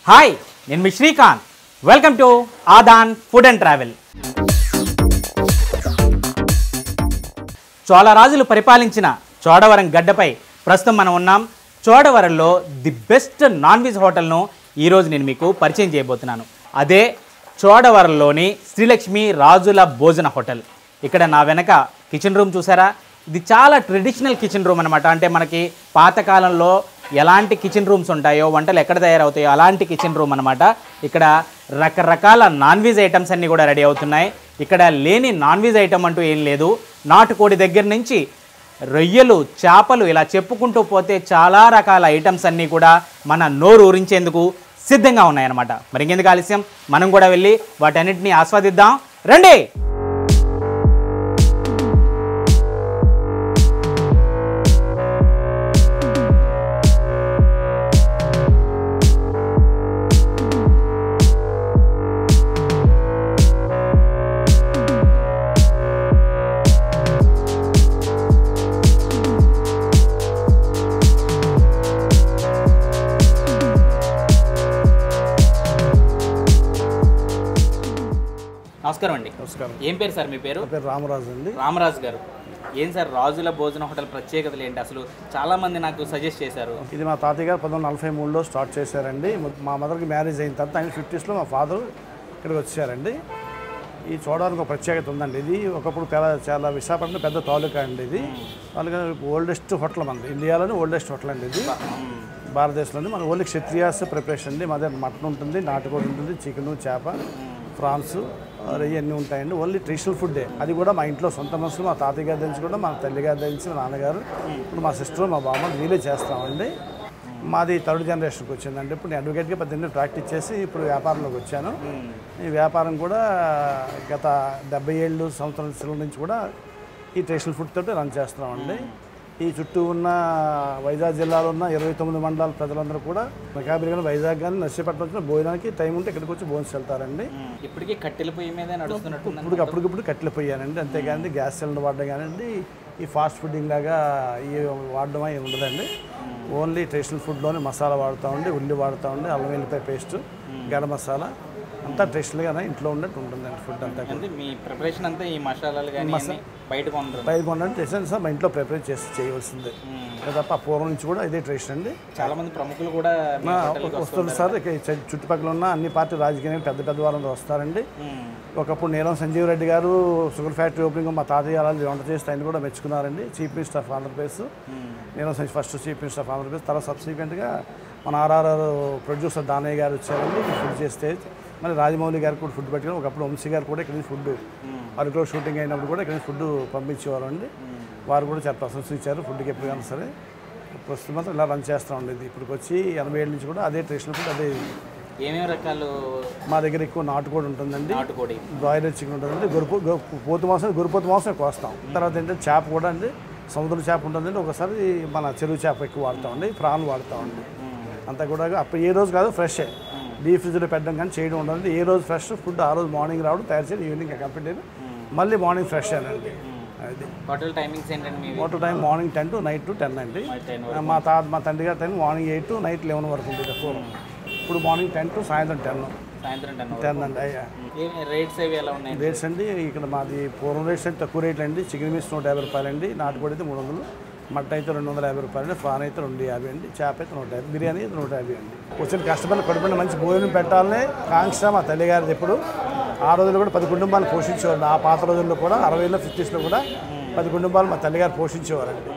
Hi నేను మీ Srikanth welcome to Aadhan food and travel చోళరాజులు పరిపాలించిన చోడవరం గడ్డపై ప్రస్తుతం మనం ఉన్నాం చోడవరంలో ది బెస్ట్ నాన్ వెజ్ హోటల్ను ఈరోజు నేను మీకు పరిచయం చేయబోతున్నాను అదే చోడవరంలోని శ్రీలక్ష్మి రాజుల భోజన హోటల్ ఇక్కడ నా వెనక కిచెన్ రూమ్ చూసారా ఇది చాలా ట్రెడిషనల్ కిచెన్ రూమ్ అనమాట అంటే మనకి పాతకాలంలో ఎలాంటి కిచెన్ రూమ్స్ ఉంటాయో వంటలు ఎక్కడ తయారవుతాయో అలాంటి కిచెన్ రూమ్ అనమాట ఇక్కడ రకరకాల నాన్ వెజ్ ఐటమ్స్ అన్నీ కూడా రెడీ అవుతున్నాయి ఇక్కడ లేని నాన్ వెజ్ ఐటమ్ అంటూ ఏం లేదు నాటుకోడి దగ్గర నుంచి రొయ్యలు చేపలు ఇలా చెప్పుకుంటూ పోతే చాలా రకాల ఐటమ్స్ అన్నీ కూడా మన నోరు ఊరించేందుకు సిద్ధంగా ఉన్నాయన్నమాట మరి ఇంకెందుకు ఆలస్యం మనం కూడా వెళ్ళి వాటన్నిటిని ఆస్వాదిద్దాం రండి నమస్కారం అండి నమస్కారం ఏం పేరు సార్ మీ పేరు నా పేరు రామరాజు అండి రామరాజు గారు ఏం సార్ రాజుల భోజన హోటల్ ప్రత్యేకతలు ఏంటి అసలు చాలా మంది నాకు సజెస్ట్ చేశారు ఇది మా తాతయ్య గారు పంతొమ్మిది నలభై మూడులో స్టార్ట్ చేశారండి మా మదర్కి మ్యారేజ్ అయిన తర్వాత ఆయన ఫిఫ్టీస్లో మా ఫాదర్ ఇక్కడికి వచ్చారండి ఈ చూడడానికి ఒక ప్రత్యేకత ఉందండి ఇది ఒకప్పుడు చాలా చాలా విశాఖపట్నం పెద్ద తాలూకా అండి ఇది తాలూకా ఓల్డెస్ట్ హోటల్ మనది ఇండియాలోనే ఓల్డెస్ట్ హోటల్ అండి ఇది భారతదేశంలోనే మన ఓన్లీ క్షత్రియాస్ ప్రిపరేషన్ అండి మా దగ్గర మటన్ ఉంటుంది నాటుకోడి ఉంటుంది చికెన్ చేప ఫ్రాన్స్ రొయ్యి అన్నీ ఉంటాయండి ఓన్లీ ట్రెడిషనల్ ఫుడ్డే అది కూడా మా ఇంట్లో సొంత మనుషులు మా తాతయ్య గారు తెలిసి కూడా మా తల్లి గారు తెలిసి మా నాన్నగారు ఇప్పుడు మా సిస్టర్ మా బామ్మ వీలే చేస్తామండి మాది థర్డ్ జనరేషన్కి వచ్చిందండి ఇప్పుడు నేను అడ్వకేట్గా పద్దెనిమిది ప్రాక్టీస్ చేసి ఇప్పుడు వ్యాపారంలోకి వచ్చాను ఈ వ్యాపారం కూడా గత డెబ్బై ఏళ్ళు సంవత్సరాల నుంచి కూడా ఈ ట్రెడిషనల్ ఫుడ్ తోటి రన్ చేస్తున్నామండి ఈ చుట్టూ ఉన్న వైజాగ్ జిల్లాలో ఉన్న ఇరవై తొమ్మిది మండలాల ప్రజలందరూ కూడా మెకాబిరి కానీ వైజాగ్ కానీ నర్సీపట్నం వచ్చిన భోజనానికి టైం ఉంటే ఇక్కడికి వచ్చి భోజనం వెళ్తారండి ఇప్పటికీ కట్టెల పొయ్యి మీదే నడుస్తున్నట్టు ఇప్పుడు అప్పటికప్పుడు కట్టెలు పోయానండి అంతేగాని గ్యాస్ సిలిండర్ వాడడం కానివ్వండి ఈ ఫాస్ట్ ఫుడ్డింగ్ లాగా ఈ వాడడం అవి ఉండదండి ఓన్లీ ట్రెడిషనల్ ఫుడ్లోనే మసాలా వాడుతామండి ఉల్లి వాడుతామండి అల్లం వెల్లిపాయ పేస్ట్ గరం మసాలా అంతా ట్రెడిషనల్గానే ఇంట్లో ఉన్నట్టు ఉంటుందండి ఫుడ్ అంతా కూడా. అంటే మీ ప్రిపరేషన్ అంతా ఈ మసాలాలు కానీ అన్ని బయట కొనరు పైకి ఉండండి ట్రెడిషన్ సార్ మా ఇంట్లో ప్రిపేర్ చేసి చేయవలసిందే అంతే తప్ప పూర్వం నుంచి కూడా ఇదే ట్రెడిషన్ అండి చాలా మంది ప్రముఖులు కూడా మీ హోటల్కి వస్తుంది సార్ ఇక ఈ చు- చుట్టుపక్కల ఉన్న అన్ని పార్టీ రాజకీయ పెద్ద పెద్ద వాళ్ళందరూ వస్తారండి మ్మ్. ఒకప్పుడు నీలం సంజీవ్ రెడ్డి గారు షుగర్ ఫ్యాక్టరీ ఓపెనింగ్ మా తాతయ్య అలా వంట చేస్తే ఆయన కూడా మెచ్చుకున్నారండి chief minister of Andhra Pradesh Neelam Sanjeev first chief minister of Andhra Pradesh తర్వాత సబ్సిక్వెంట్గా మన ఆర్ఆర్ఆర్ ప్రొడ్యూసర్ దానయ్య గారు వచ్చారండి ఫుడ్ చేస్తే మరి రాజమౌళి గారు కూడా ఫుడ్ పెట్టుకుని ఒకప్పుడు వంశీ గారు కూడా ఇక్కడ ఫుడ్ అరకులో షూటింగ్ అయినప్పుడు కూడా ఇక్కడ ఫుడ్ పంపించేవారు అండి వారు కూడా చాలా ప్రశంసించారు ఫుడ్కి ఎప్పుడైనా సరే ప్రస్తుతం మాత్రం ఇలా రన్ చేస్తూ ఉండేది ఇప్పటికి వచ్చి ఎనభై ఏళ్ళ నుంచి కూడా అదే ట్రెడిషనల్ ఫుడ్ అదే ఏమేమి రకాలు మా దగ్గర ఎక్కువ నాటుకోడి ఉంటుందండి నాటుకోడి బ్రాయిలర్ చికెన్ ఉంటుందండి గురుపు గు- పోతు మాంసం గురుపోతు మాంసం కోస్తాం తర్వాత ఏంటంటే చేప కూడా అండి సముద్ర చేప ఉంటుందండి ఒకసారి మన చెరువు చేప ఎక్కువ వాడతామండి ప్రాన్ వాడతామండి అంతా కూడా అప్పుడు ఏ రోజు కాదు ఫ్రెష్ డీప్ ఫ్రిడ్జ్లో పెట్టడం కానీ చేయడం ఉండదండి ఏ రోజు ఫ్రెష్ ఫుడ్ ఆ రోజు మార్నింగ్ రావడం తయారు చేయడం ఈవినింగ్ కంప్లీట్ అయ్యి మళ్ళీ మార్నింగ్ ఫ్రెష్ అండి అది హోటల్ టైమింగ్స్ ఏంటండి మీవి water time morning ten to night to ten అండి టెన్ మా తాత మా తండ్రి గారి time morning eight to night eleven వరకు ఉంటుంది పూర్వం ఇప్పుడు మార్నింగ్ టెన్ టు సాయంత్రం టెన్ సాయంత్రం టెన్ టెన్ అండి అయ్యా ఏమి రేట్స్ అవి ఎలా ఉన్నాయి రేట్స్ అండి ఇక్కడ మాది పూర్వం రేట్స్ అంటే తక్కువ రేట్లు అండి చికెన్ పీస్ నూట యాభై రూపాయలు అండి నాటుకోడి అయితే మూడు వందలు మటన్ అయితే రెండు వందల యాభై రూపాయలు అండి ఫ్రాన్ అయితే రెండు యాభై అండి చేప అయితే నూట యాభై బిర్యానీ అయితే నూట యాభై అండి వచ్చిన కస్టమర్లు కడుపున మంచి భోజనం పెట్టాలని కాంక్ష మా తల్లి గారిది ఎప్పుడు ఆ రోజుల్లో కూడా పది కుటుంబాలు పోషించేవారు ఆ పాత రోజుల్లో కూడా అరవైలో ఫిఫ్టీస్లో కూడా పది కుటుంబాలు మా తల్లిగారు పోషించేవారండి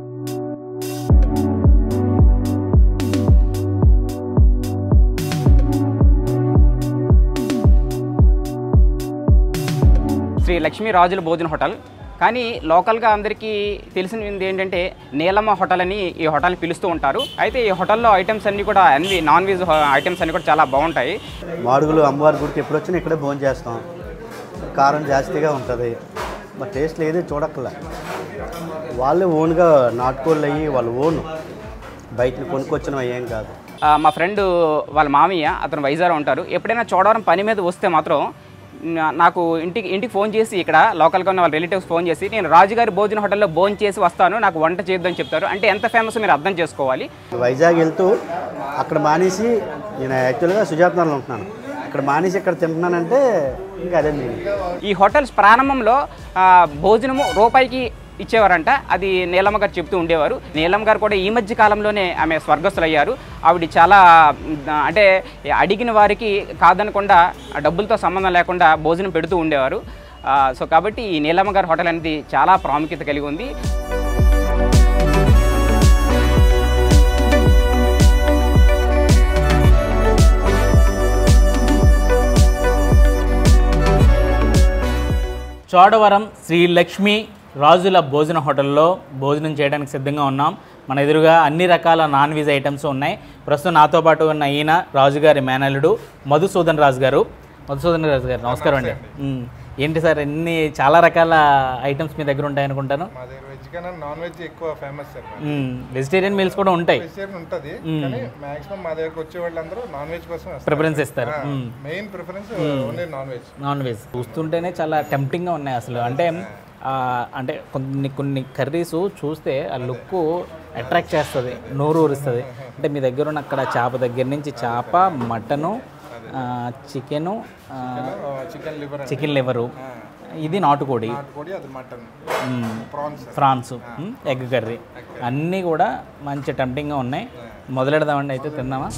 శ్రీ లక్ష్మీ రాజుల భోజన హోటల్ కానీ లోకల్గా అందరికీ తెలిసినది ఏంటంటే నీలమ్మ హోటల్ అని ఈ హోటల్ని పిలుస్తూ ఉంటారు అయితే ఈ హోటల్లో ఐటమ్స్ అన్నీ కూడా అన్ని నాన్ వెజ్ ఐటమ్స్ అన్నీ కూడా చాలా బాగుంటాయి మాడుగులు అమ్మవారి గుడికి ఎప్పుడు వచ్చినా ఇక్కడే భోజనం చేస్తాం కారం జాస్తిగా ఉంటుంది మరి టేస్ట్ ఏది చూడక్కల వాళ్ళే ఓన్గా నాటుకోళ్ళు అయ్యి వాళ్ళు ఓన్ బయట కొనుక్కొచ్చినవి ఏం కాదు ఆ, మా ఫ్రెండ్ వాళ్ళ మామయ్య అతను వైజాగ్ ఉంటారు ఎప్పుడైనా చోడవరం పని మీద వస్తే మాత్రం నా- నాకు ఇంటికి ఇంటికి ఫోన్ చేసి ఇక్కడ లోకల్గా ఉన్న వాళ్ళ రిలేటివ్స్ ఫోన్ చేసి నేను రాజుగారి భోజన హోటల్లో భోజనం చేసి వస్తాను నాకు వంట చేయొద్దని చెప్తారు అంటే ఎంత ఫేమస్ మీరు అర్థం చేసుకోవాలి వైజాగ్ వెళ్తూ అక్కడ మానేసి నేను యాక్చువల్గా సుజాతనగర్లో ఉంటున్నాను ఇక్కడ మానేసి ఇక్కడ తింటున్నానంటే ఇంకా అదే నేను ఈ హోటల్స్ ప్రారంభంలో ఆ, భోజనము రూపాయికి ఇచ్చేవారంట అది నీలమ్మ గారు చెప్తూ ఉండేవారు నీలమ్మ గారు కూడా ఈ మధ్య కాలంలోనే ఆమె స్వర్గస్థులయ్యారు ఆవిడ చాలా మ్, అంటే అడిగిన వారికి కాదనకుండా ఆ డబ్బులతో సంబంధం లేకుండా భోజనం పెడుతూ ఉండేవారు ఆ, సో కాబట్టి ఈ నీలమ్మ గారి హోటల్ అనేది చాలా ప్రాముఖ్యత కలిగి ఉంది చోడవరం శ్రీ లక్ష్మి రాజుల భోజన హోటల్లో భోజనం చేయడానికి సిద్ధంగా ఉన్నాం మన ఎదురుగా అన్ని రకాల నాన్ వెజ్ ఐటమ్స్ ఉన్నాయి ప్రస్తుతం నాతో పాటు ఉన్న ఈయన రాజుగారి మేనల్లుడు మధుసూదన్ రాజు గారు మధుసూదన్ రాజు గారు నమస్కారం అండి మ్, ఏంటి సార్ ఎన్ని చాలా రకాల ఐటమ్స్ మీ దగ్గర ఉంటాయి అనుకుంటాను మా దగ్గర వెజ్ కన్నా నాన్ వెజ్ ఎక్కువ ఫేమస్ సార్ వెజిటేరియన్ మీల్స్ కూడా ఉంటాయి వెజిటేరియన్ ఉంటుంది కానీ మాక్సిమం మా దగ్గరకు వచ్చే వాళ్ళందరూ నాన్ వెజ్ కోసం వస్తారు ప్రిఫరెన్స్ ఇస్తారు మ్. Main preference only non veg non veg చూస్తుంటేనే చాలా టెంప్టింగ్గా ఉన్నాయి అసలు అంటే ఆ, అంటే కొన్ని కొన్ని కర్రీస్ చూస్తే ఆ లుక్ అట్రాక్ట్ చేస్తుంది నోరు ఊరిస్తుంది అంటే మీ దగ్గర ఉన్న అక్కడ చేప దగ్గర నుంచి చేప mutton chicken chicken liver chicken liver ఇది నాటుకోడి నాటుకోడి అది మటన్ మ్మ్. ప్రాన్స్ ఫ్రాన్స్ మ్మ్. ఎగ్ కర్రీ అన్నీ కూడా మంచి టెంప్టింగ్గా ఉన్నాయి మొదలెడదామండి అయితే తిందామా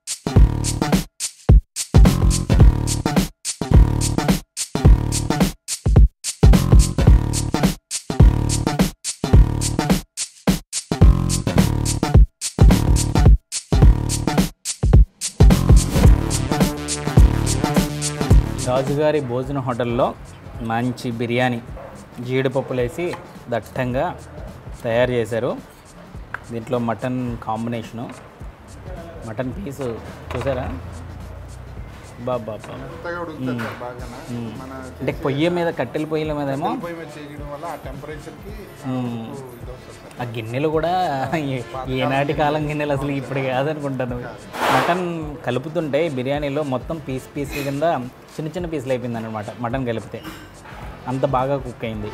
రాజుగారి భోజన హోటల్లో మంచి బిర్యానీ జీడిపప్పులు వేసి దట్టంగా తయారు చేశారు దీంట్లో మటన్ కాంబినేషను మటన్ పీసు చూసారా బాబా మెత్తగా ఉడుకుతుంది సార్ బాగా మన అంటే పొయ్యి మీద కట్టెల పొయ్యిల మీద ఏమో పొయ్యి మీద చేయడం వల్ల ఆ టెంపరేచర్ కి మ్మ్. ఇది వస్తుంది సార్ ఆ గిన్నెలు కూడా ఏ- ఏనాటి కాలం గిన్నెలు అసలు ఇప్పుడు కాదనుకుంటాను మటన్ కలుపుతుంటే బిర్యానీలో మొత్తం పీస్ పీస్ కింద చిన్న చిన్న పీసులు అయిపోయింది అనమాట మటన్ కలిపితే అంత బాగా కుక్ అయింది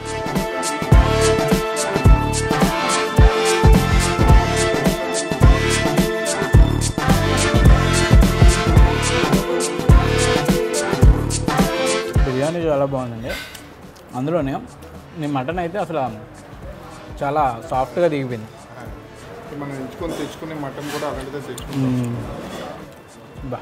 బిర్యానీ చాలా బాగుందండి అందులోనే నీ మటన్ అయితే అసలు చాలా సాఫ్ట్గా దిగిపోయింది మనం ఎంచుకొని తెచ్చుకునే మటన్ కూడా అలాంటిదే తెచ్చుకుంటాం బా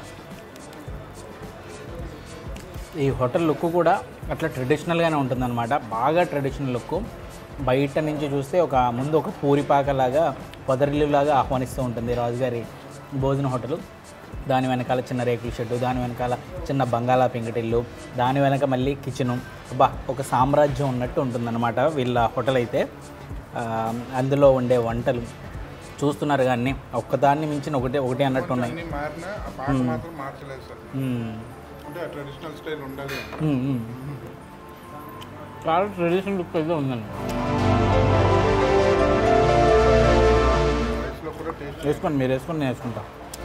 ఈ హోటల్ లుక్ కూడా అట్లా ట్రెడిషనల్గానే ఉంటుందన్నమాట బాగా ట్రెడిషనల్ లుక్ బయట నుంచి చూస్తే ఒక ముందు ఒక పూరిపాకలాగా పొదరిల్లులాగా ఆహ్వానిస్తూ ఉంటుంది రాజుగారి భోజన హోటల్ దాని వెనకాల చిన్న రేకుల షెడ్డు దాని వెనకాల చిన్న బంగాళా పెంకటిల్లు దాని వెనక మళ్ళీ కిచెను బా ఒక సామ్రాజ్యం ఉన్నట్టు ఉంటుందన్నమాట వీళ్ళ హోటల్ అయితే ఆ, అందులో ఉండే వంటలు చూస్తున్నారు కానీ ఒక్కదాన్ని మించిన ఒకటే ఒకటి అన్నట్టు ఉన్నాయి అన్ని మారినా ఆ పాట మాత్రం మార్చలేదు సార్ మ్మ్. అంటే ఆ ట్రెడిషనల్ స్టైల్ ఉండాలి అని. మ్మ్, మ్మ్. చాలా ట్రెడిషనల్ లుక్ అయితే ఉందండి రైస్లో కూడా టేస్ట్ వేసుకోండి మీరు వేసుకొని నేను వేసుకుంటా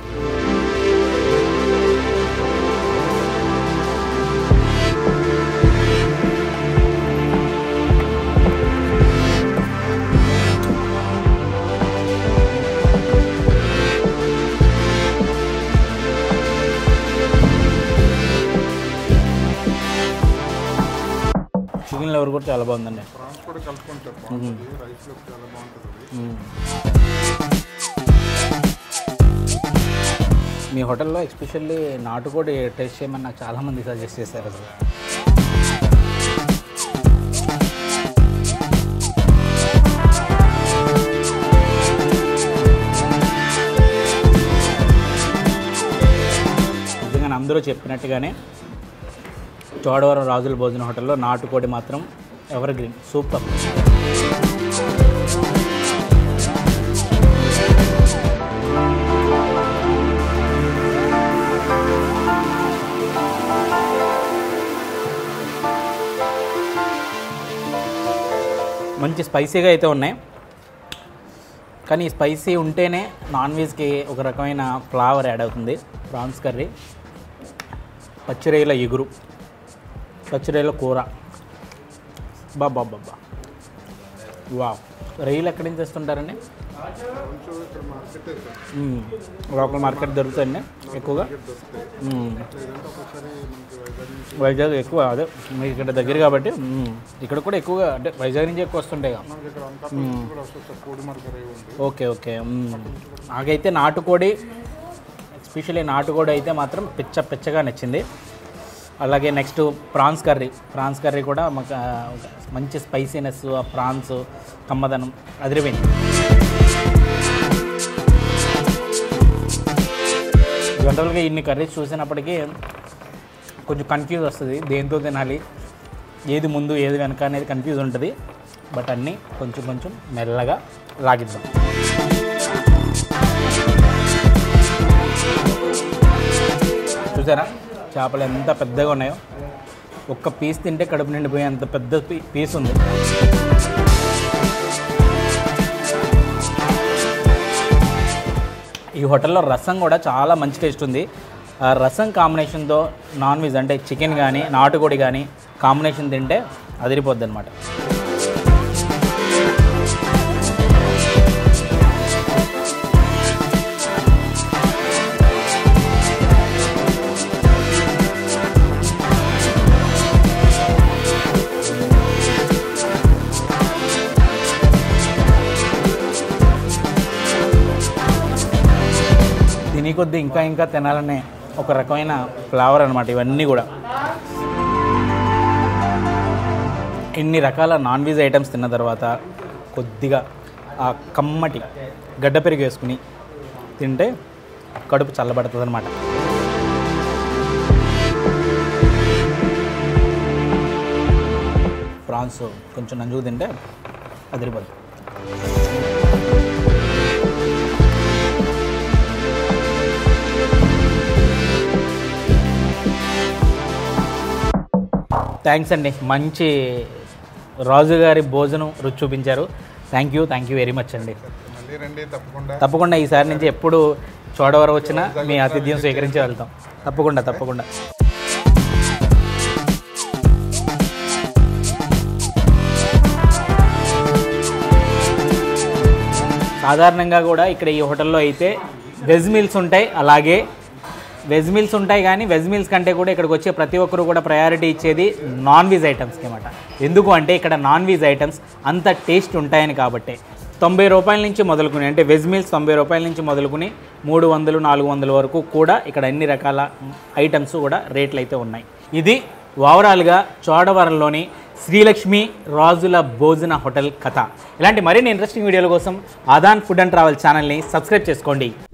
చికెన్ లెవర్ కూడా చాలా బాగుందండి ప్రాన్స్ కూడా కలుపుకుంటారు బాగుంటుంది రైస్లో చాలా బాగుంటుంది అది. మ్మ్. మీ హోటల్లో ఎస్పెషల్లీ నాటుకోడి టేస్ట్ చేయమని నాకు చాలామంది సజెస్ట్ చేశారు అసలు నిజంగా అందరూ చెప్పినట్టుగానే చోడవరం రాజుల భోజన హోటల్లో నాటుకోడి మాత్రం ఎవర్ గ్రీన్ సూపర్ మంచి స్పైసీగా అయితే ఉన్నాయి కానీ ఈ స్పైసీ ఉంటేనే నాన్ వెజ్కి ఒక రకమైన ఫ్లేవర్ యాడ్ అవుతుంది ప్రాన్స్ కర్రీ పచ్చిరొయ్యల ఎగురు పచ్చిరొయ్యల కూర బాబా బాబా వా రొయ్యలు ఎక్కడి నుంచి తెస్తుంటారండి మ్మ్. లోకల్ మార్కెట్ దొరుకుతాయండి ఎక్కువగా మ్మ్. వైజాగ్ ఎక్కువ అదే మీకు ఇక్కడ దగ్గర కాబట్టి మ్మ్. ఇక్కడ కూడా ఎక్కువగా అంటే వైజాగ్ నుంచి ఎక్కువ వస్తుంటాయి కదా. ఇక్కడ అనకాపల్లి కూడా వస్తుంది కోడి మరకరే ఉంది ఓకే ఓకే మ్మ్. నాకైతే నాటుకోడి ఎస్పెషల్లీ నాటుకోడి అయితే మాత్రం పిచ్చ పిచ్చగా నచ్చింది అలాగే next prawns curry prawns curry కూడా మాకు ఆ, ఒక మంచి స్పైసీనెస్ ఆ ప్రాన్స్ కమ్మదనం అదిరిపోయింది జనరల్గా ఇన్ని కర్రీస్ చూసినప్పటికీ కొంచెం కన్ఫ్యూజ్ వస్తుంది దేంతో తినాలి ఏది ముందు ఏది వెనక అనేది కన్ఫ్యూజ్ ఉంటుంది బట్ అన్నీ కొంచెం కొంచెం మెల్లగా లాగిద్దాం చూసారా చేపలు ఎంత పెద్దగా ఉన్నాయో ఒక్క పీస్ తింటే కడుపు నిండిపోయే అంత పెద్ద పీ- పీస్ ఉంది ఈ హోటల్లో రసం కూడా చాలా మంచి టేస్ట్ ఉంది ఆ రసం కాంబినేషన్తో నాన్ వెజ్ అంటే చికెన్ కానీ నాటుకోడి కానీ కాంబినేషన్ తింటే అదిరిపోద్ది అనమాట తిని కొద్దీ ఇంకా ఇంకా తినాలనే ఒక రకమైన ఫ్లేవర్ అనమాట ఇవన్నీ కూడా ఇన్ని రకాల నాన్ వెజ్ ఐటమ్స్ తిన్న తర్వాత కొద్దిగా ఆ కమ్మటి గడ్డ పెరుగు వేసుకుని తింటే కడుపు చల్లబడుతుంది అనమాట ప్రాన్స్ కొంచెం నంజుకు తింటే అదిరిపోద్ది థ్యాంక్స్ అండి మంచి రాజుగారి భోజనం రుచి చూపించారు thank you thank you very much అండి మళ్ళీ రండి తప్పకుండా తప్పకుండా ఈసారి నుంచి ఎప్పుడు చోడవరం వచ్చినా మీ ఆతిథ్యం స్వీకరించి వెళ్తాం తప్పకుండా తప్పకుండా సాధారణంగా కూడా ఇక్కడ ఈ హోటల్లో అయితే వెజ్ మీల్స్ ఉంటాయి అలాగే వెజ్ మీల్స్ ఉంటాయి కానీ వెజ్ మీల్స్ కంటే కూడా ఇక్కడికి వచ్చే ప్రతి ఒక్కరు కూడా ప్రయారిటీ ఇచ్చేది నాన్ వెజ్ ఐటమ్స్కి అనమాట ఎందుకు అంటే ఇక్కడ నాన్ వెజ్ ఐటమ్స్ అంత టేస్ట్ ఉంటాయని కాబట్టి తొంభై రూపాయల నుంచి మొదలుకుని అంటే వెజ్ మీల్స్ తొంభై రూపాయల నుంచి మొదలుకుని మూడు వందలు నాలుగు వందల వరకు కూడా ఇక్కడ అన్ని రకాల ఐటమ్స్ కూడా రేట్లు అయితే ఉన్నాయి ఇది ఓవరాల్గా చోడవరంలోని శ్రీలక్ష్మి రాజుల భోజన హోటల్ కథ ఇలాంటి మరిన్ని ఇంట్రెస్టింగ్ వీడియోల కోసం ఆదాన్ ఫుడ్ అండ్ ట్రావెల్ ఛానల్ని సబ్స్క్రైబ్ చేసుకోండి